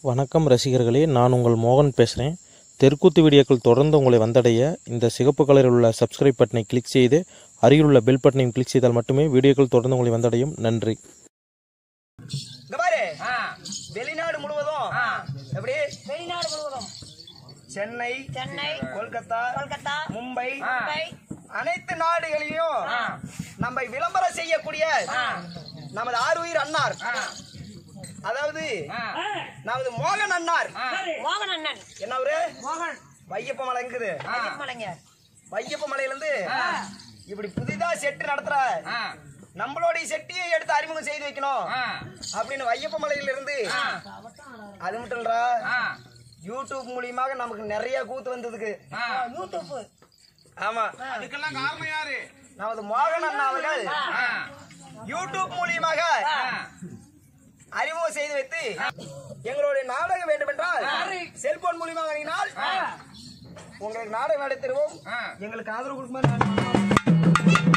வணக்கம் ரசிகர்களே நான் உங்கள் மோகன் பேசுகிறேன் தெற்குத்து வீடியோக்கள் தொடர்ந்து உங்களை வந்தடைய இந்த சிகப்பு கலரில் உள்ள சப்ஸ்கிரைப் பட்டனை கிளிக் செய்து அருகில் உள்ள பெல் பட்டனையும் கிளிக் செய்தால் மட்டுமே வீடியோக்கள் தொடர்ந்து உங்களை வந்தடையும் நன்றி இங்க பாரு வெளிநாடு முழுவதும் எப்படி வெளிநாடு முழுவதும் சென்னை சென்னை கொல்கத்தா கொல்கத்தா மும்பை மும்பை அனைத்து நாடுகளிலும் நம்ம விளம்பரம் செய்யக்கூடிய நமது ஆறுயிர் அன்னார் அதாவது நமது மோகன் அன்னார் மோகன் அண்ணன் என்ன அவரு மோகன் வையப்ப மலை இருக்குது மலைங்க வையப்ப மலையில இருந்து இப்படி புதிதா செட்டு நடத்துற நம்மளுடைய செட்டியை எடுத்து அறிமுகம் செய்து வைக்கணும் அப்படின்னு வையப்ப மலையில இருந்து அது மட்டும் இல்லடா யூடியூப் மூலியமாக நமக்கு நிறைய கூத்து வந்ததுக்கு யூடியூப் ஆமா அதுக்கெல்லாம் காரணம் யாரு நமது மோகன் அண்ணா அவர்கள் யூடியூப் மூலியமாக அறிமுகம் செய்து வைத்து எங்களுடைய நாடகம் வேண்டும் என்றால் செல்போன் மூலியமாக அணுகினால் உங்களுக்கு நாடகம் நடத்தி தருவோம் எங்களுக்கு ஆதரவு கொடுக்குமாறு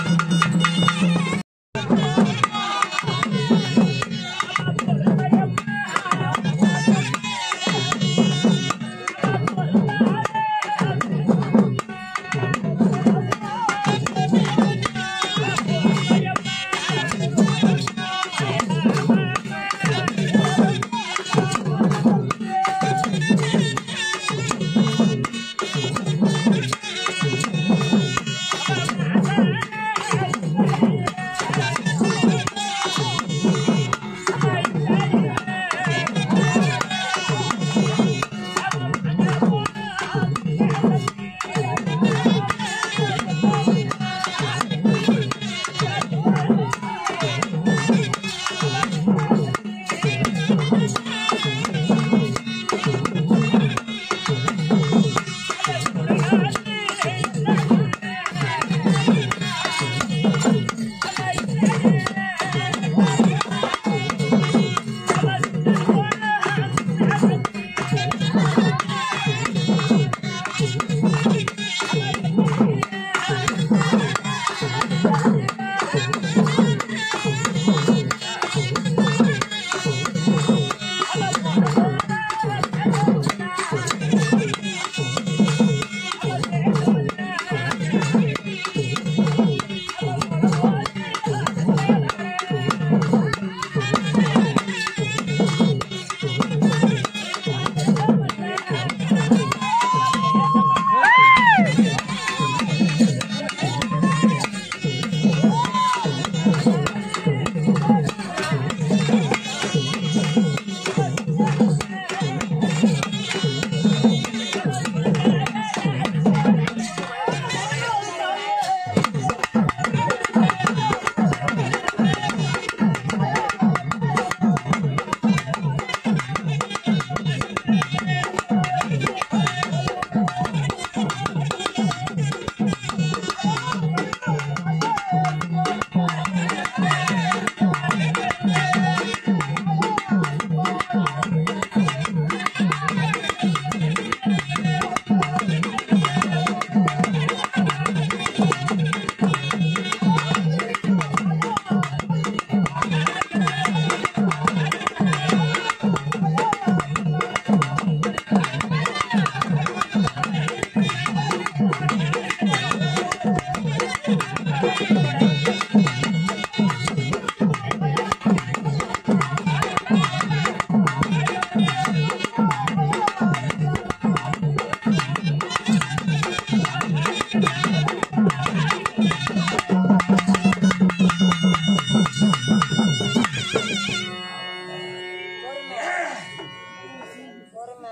பொறுமை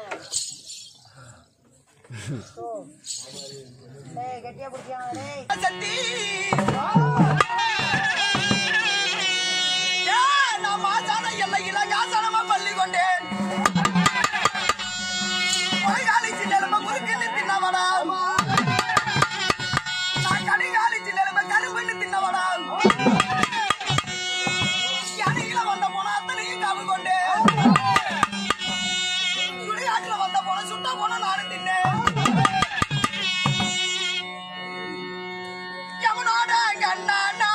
ஓ. டேய் கெட்டியா பிடிச்சாங்க டேய் சக்தி ஏன் நான் மாசான எல்லையில காசானமா பள்ளி கொண்டேன் கொலைகாலி சின்னெலும்ப முறுக்குன்னு தின்னவனா நான் கடிகாலி சின்னெலும்ப கரும்புன்னு தின்னவனா அணியில வந்த போன அத்தனையும் காவு கொண்டேன் சுடுகாட்டுல வந்த போன சுட்ட போன நானும் தின்னேன் எவனோட கண்ணாண்ட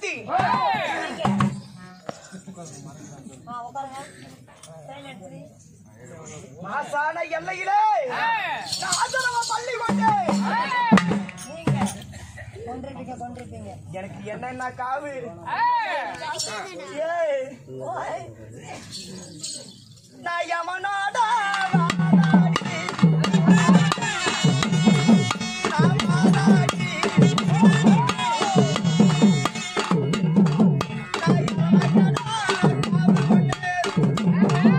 சக்தி நீங்க. ஆ, உட்காருங்க. ட்ரெயின் எடுத்துரு. மாசான எல்லையிலே ஆதரவ பள்ளி கொண்டு நீங்க. கொன்றிருப்பீங்க, கொன்றிருப்பீங்க. எனக்கு என்னென்ன காவு ஏய், ஓய். நான் யமனோட வாதாடி. நான் வாதாடி. நான் யமனோட காவு கொண்டு.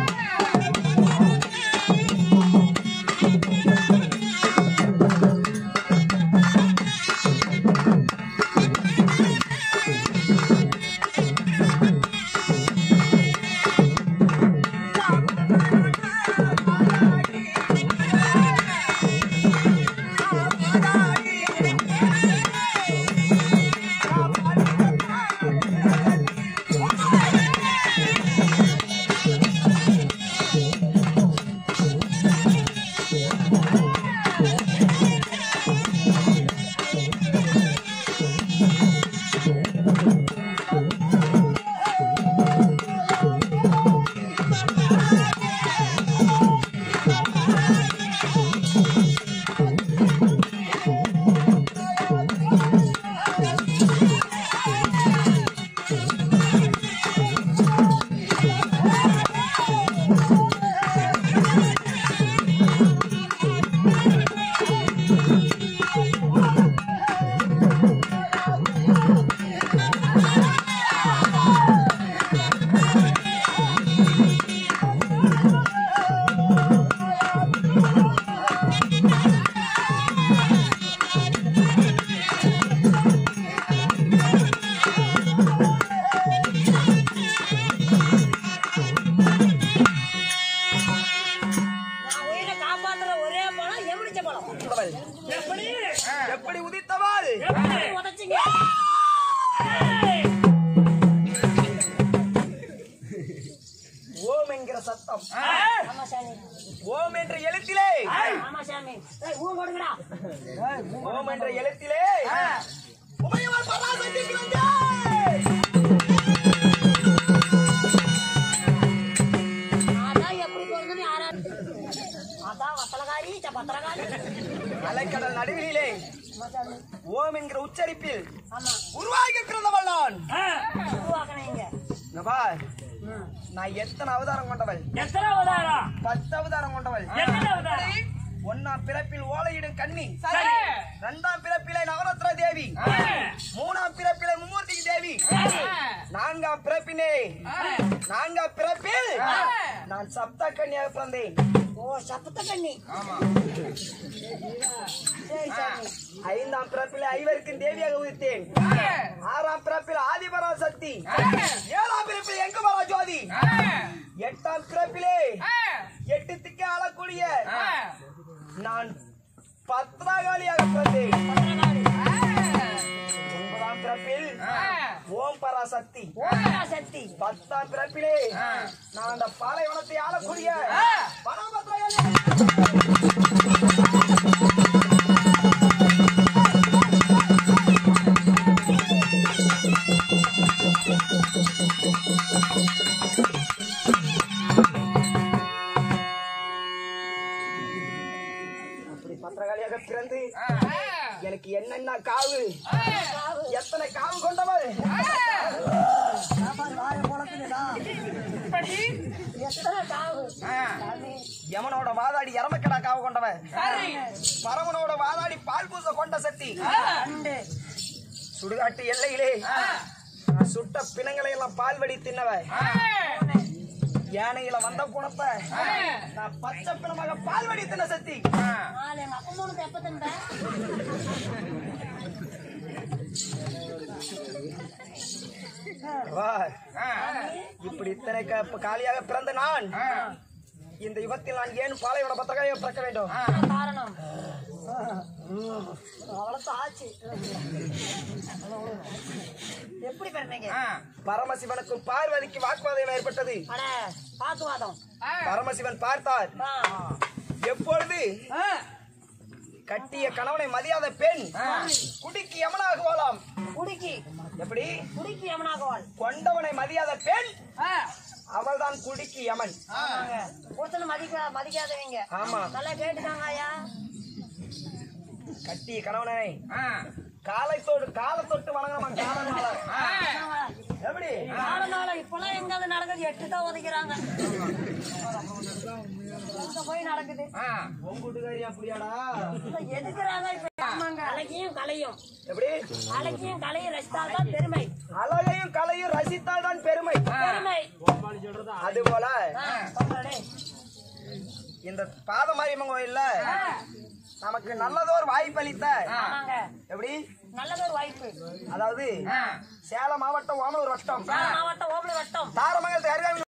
நான் உயிரை காப்பாத்துற ஒரே பழம் எலுமிச்சை பழம். எப்படி எப்படி உதித்தவாள் உதைச்சிங்க. ஓம் என்கிற சத்தம் ஆமா சாமி. ஓம் என்ற எழுத்திலே ஆமா சாமி. ஏய், ஊன் போடுங்கடா. ஓம் என்ற எழுத்திலே உமையவர் பராசக்தி கிளந்தே அதான் எப்படி போகுதுன்னு யாராரு அதான் வத்தலகாரி ச- பத்திரகாரி அலைக்கடல் நடுவிலே ஆமா சாமி. ஓம் என்கிற உச்சரிப்பில் ஆமா உருவாகி பிறந்தவள் நான் உருவாக்கணைங்க இங்க பார் நான் எத்தனை அவதாரம் கொண்டவள் எத்தனை அவதாரம் பத்து அவதாரம் கொண்டவள் எத்தனை அவதாரம் ஒன்னாம் பிறப்பில் ஓலையிடும் கண்ணி சரி. இரண்டாம் பிறப்பிலே நவரத்ன தேவி மூணாம் பிறப்பிலே மும்மூர்த்தி தேவி நான்காம் பிறப்பினே நான்காம் பிறப்பில் நான் சப்த கன்னியாக பிறந்தேன் ஓ சப்பத்த கண்ணி சரி சாமி ஐந்தாம் பிறப்பில் ஐவருக்கும் தேவியாக உதித்தேன் ஆறாம் பிறப்பில் ஆதிபரா சக்தி ஏழாம் பிறப்பில் எங்குமரா ஜோதி எட்டாம் பிறப்பிலே எட்டு திக்க ஆளக்கூடிய நான் பத்ராகாலியாக பிறந்தேன் ஒன்பதாம் பிறப்பில் ஓம் பராசக்தி ஓமரா சக்தி பத்தாம் பிறப்பிலே நான் அந்த பாலைவனத்தை ஆளக்கூடிய பரமபத்ராகாலியாக அப்படி பத்திரகாளியாக பிறந்து எனக்கு என்னென்ன காவு எத்தனை காவு கொண்டவள் சாப்பாடு வாய குழப்புதுடா இப்படி எத்தனை காவு சாமி யமனோட வாதாடி எரமக்கடா காவு கொண்டவன் சரி பரமனோட வாதாடி பால் பூச கொண்ட சக்தி ரெண்டு சுடுகாட்டு எல்லையிலே நான் சுட்ட பிணங்களை எல்லாம் பால் வடி தின்னவன் யானையில வந்த குணத்தை நான் பச்சை பிணமாக பால் வடி தின்ன சக்தி நாலு எங்க அப்பா மூணு எப்ப தின்பேன் வா. இப்படி இத்தனை க- காலியாக பிறந்த நான் இந்த யுகத்தில் நான் ஏன் பாலைவன பத்திரகாளியாக பிறக்க வேண்டும் காரணம் அவ்வளவு ஆச்சு எப்படி பிறந்தீங்க பரமசிவனுக்கும் பார்வதிக்கு வாக்குவாதம் ஏற்பட்டது அட பாக்குவாதம் பரமசிவன் பார்த்தார் எப்பொழுது கட்டிய கணவனை மதியாத பெண் குடிக்கு யமனாக போலாம் குடிக்கி எப்படி குடிக்கு யமனாகவாள் கொண்டவனை மதியாத பெண் ஆ, அவள்தான் குடிக்கு யமன் ஆமாங்க ஒருத்தனை மதிக்க மதிக்காதவங்க ஆமா நல்லா கேட்டுக்காங்க ஐயா கட்டி கணவனை ஆ, காலத்தோடு காலத்தொட்டு வணங்கணுமா காலனால ஆ. எப்படி நாள இப்பெல்லாம் எங்க அது நடக்குது எட்டு தான் உதைக்கிறாங்க எங்க போய் நடக்குது ஆ, உன் கூட்டுக்காரி அப்படியாடா இப்ப எதுக்குறாங்க இப்ப ஆமாங்க அழகியும் கலையும் எப்படி அழகியும் கலையும் ரசித்தால் தான் பெருமை அழகையும் கலையும் ரசித்தால் தான் பெருமை பெருமை அது போல ஆ, சொல்றேனே. இந்த பாதமாரியம்மன் கோயில்ல நமக்கு நல்லதோர் வாய்ப்பளித்த ஆமாங்க எப்படி நல்லதொரு வாய்ப்பு அதாவது ஆ. சேலம் மாவட்டம் ஓமலூர் வட்டம் மாவட்டம் ஓபடி வட்டம் தாரமங்கலத்து அருகாமையில்